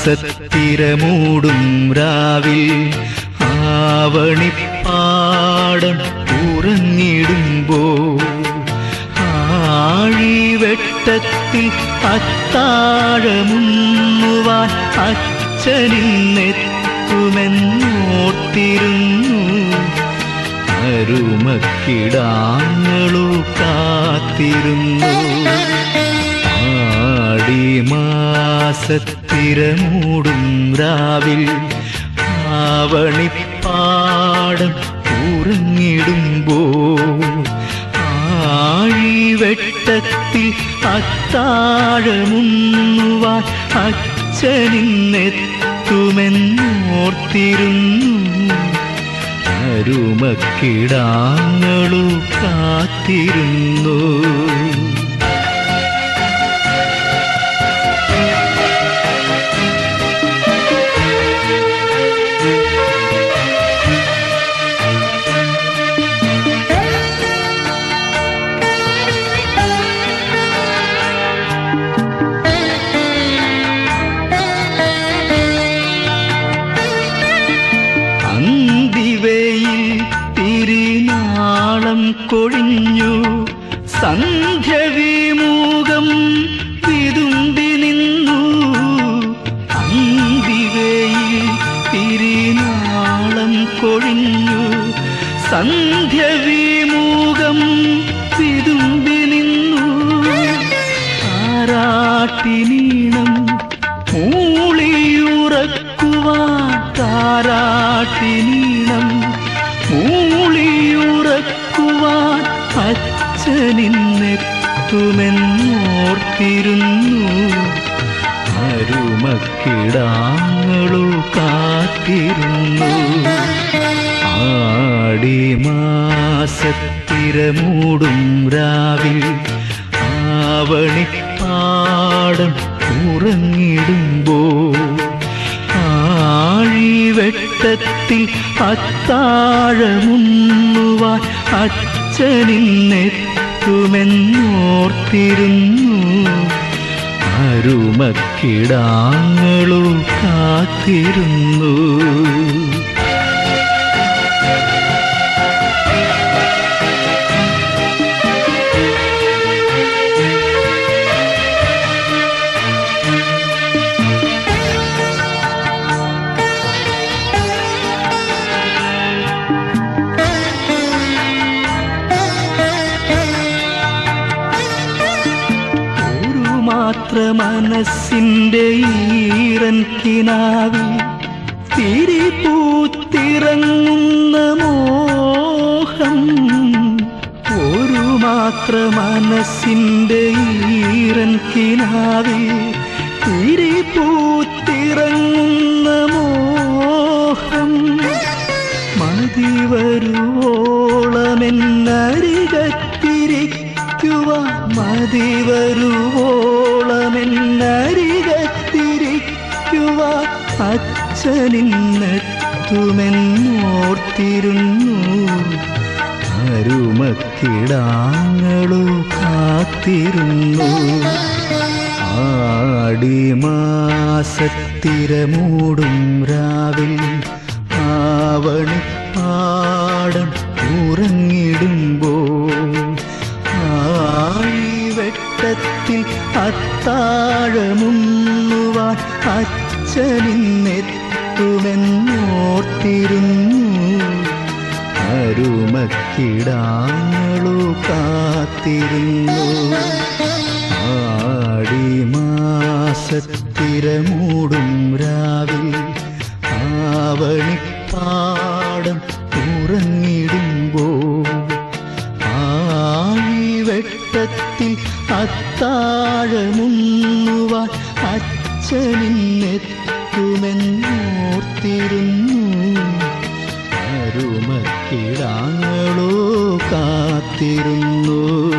മാസത്തിരമൂടും രാവിൽ ആവണിപ്പാടം ഉറങ്ങിടുമ്പോ ആഴിവെട്ടത്തിൽ അത്താഴമുന്നുവാൻ അച്ഛനിന്നെത്തുമെന്നോർത്തിരുന്നു അരുമക്കിടാങ്ങളു കാത്തിരുന്നു ആടിമാസത്തിരമൂടും രാവിൽ ആവണിപ്പാടം ഉറങ്ങിടുമ്പോ ആഴിവെട്ടത്തിൽ അത്താഴമുന്നുവാൻ അച്ഛനിന്നെത്തുമെന്നോർത്തിരുന്നു അരുമക്കിടാങ്ങളു കാത്തിരുന്നു അന്തിവയിൽ തിരുനാളം കൊഴിഞ്ഞു സന്ധ്യവിമൂകം വിതുമ്പി നിന്നു അന്തിവയിൽ തിരുനാളം കൊഴിഞ്ഞു സന്ധ്യവിമൂകം വിതുമ്പി നിന്നു ആരാട്ടിനീണം മൂളിയുറക്കുവാൻ താരാട്ടിനീണം മൂളിയുറക്കുവാൻ അച്ഛനിന്നെത്തുമെന്നോർത്തിരുന്നു അരുമക്കിടാങ്ങളു കാത്തിരുന്നു ആടിമാസത്തിരമൂടും രാവിൽ ആവണിപ്പാടം ഉറങ്ങിടുമ്പോ ആഴിവെട്ടത്തിൽ അത്താഴമുന്നുവാൻ അച്ഛനിന്നെത്തുമെന്നോർത്തിരുന്നു അരുമക്കിടാങ്ങളു കാത്തിരുന്നു ഒരു മാത്ര മനസ്സിന്റെ ഈറൻ കിനാവിൽ തിരിപൂത്തിറങ്ങുന്ന മോഹം ഒരു മാത്ര മനസ്സിന്റെ ഈറൻ കിനാവിൽ തിരിപൂത്തിറങ്ങുന്ന മോഹം മതിവരുവോളമെന്നരികത്തിരിക്കുവാൻ മതിവരുവോളമെന്നരികത്തിരിക്കുവാൻ അച്ഛനിന്നെത്തുമെന്നോർത്തിരുന്നു അരുമക്കിടാങ്ങളു കാത്തിരുന്നു ആടിമാസത്തിരമൂടും രാവിൽ ആവണിപ്പാടം ഉറങ്ങിടുമ്പോ ആഴിവെട്ടത്തിൽ അത്താഴമുന്നുവാൻ അച്ഛനിന്നെത്തുമെന്നോർത്തിരുന്നു അരുമക്കിടാങ്ങളു കാത്തിരുന്നു ആടിമാസത്തിരമൂടും രാവിൽ ആവണിപ്പാടം ഉറങ്ങിടുമ്പോ ആഴിവെട്ടത്തിൽ അത്താഴമുന്നുവാൻ അച്ഛനിന്നെത്തുമെന്നോർത്തിരുന്നു അരുമക്കിടാങ്ങളോ കാത്തിരുന്നു